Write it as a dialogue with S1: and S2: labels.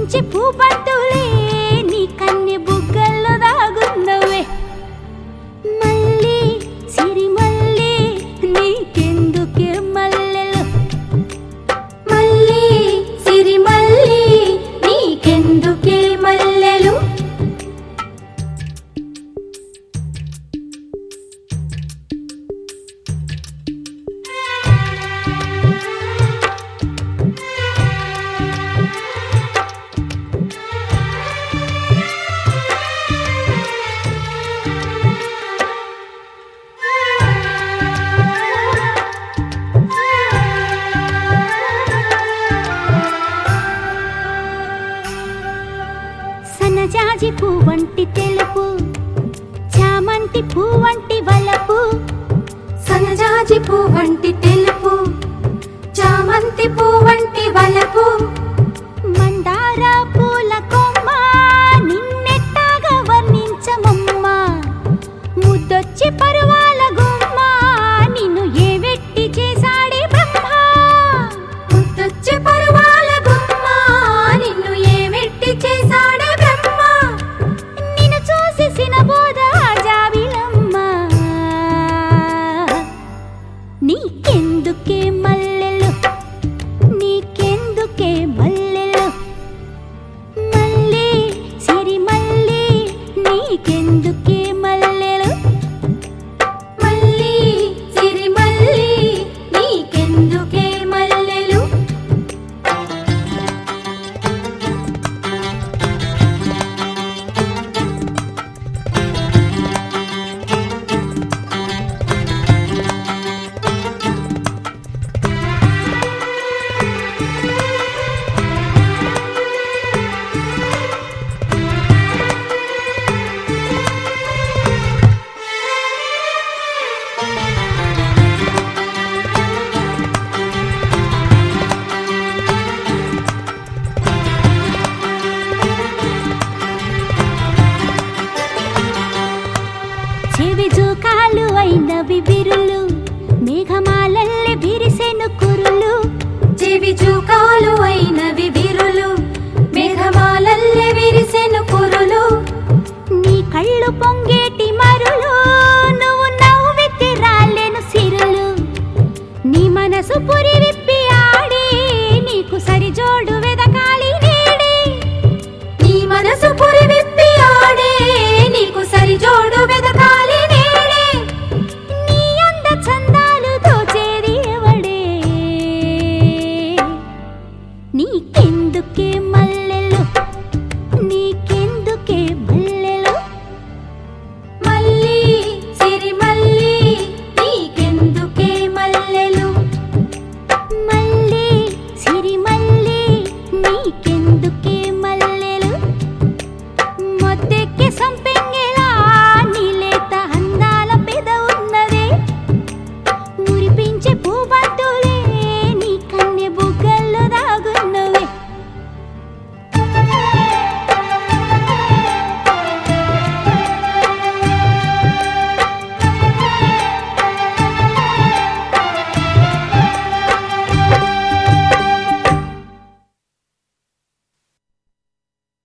S1: పించి పూపత్తులే నీ కన్నె బుగ్గల్లో దాగున్నవే మళ్ళీ సిరి మళ్ళీ నీకెందుకే మల్లెలు
S2: మళ్ళీ సిరి మళ్ళీ నీకెందుకే మల్లెలు
S1: సన్నజాజి పువ్వంటి తెలుపు చామంతి పువ్వంటి వలపు
S2: సన్నజాజి పువ్వంటి తెలుపు చామంతి పువ్వంటి వలపు
S1: మందార పూల కొమ్మ నిన్నెట్టాగా వర్ణించమమ్మా ముద్దొచ్చి పరువాల గుమ్మ నిన్ను ఏ వెట్టి చేశాడే బ్రహ్మ
S2: ముద్దొచ్చి పరువాల గుమ్మ నిన్ను ఏ వెట్టి చేశాడే బ్రహ్మ
S1: నిన్ను చూసి సినబోద జాబిలమ్మ నీకెందుకే మల్లెలు నీకెందుకే మల్లెలు మళ్ళీ సిరి మళ్ళీ నీకెందుకే మల్లెలు
S2: మళ్ళీ సిరి మళ్ళీ నీకెందుకే మల్లెలు
S1: చెవి జూకాలు అయినవి బిరులు మేఘమాలల్లె విరిసెను కురులు
S2: చెవి చూకాలు అయినవి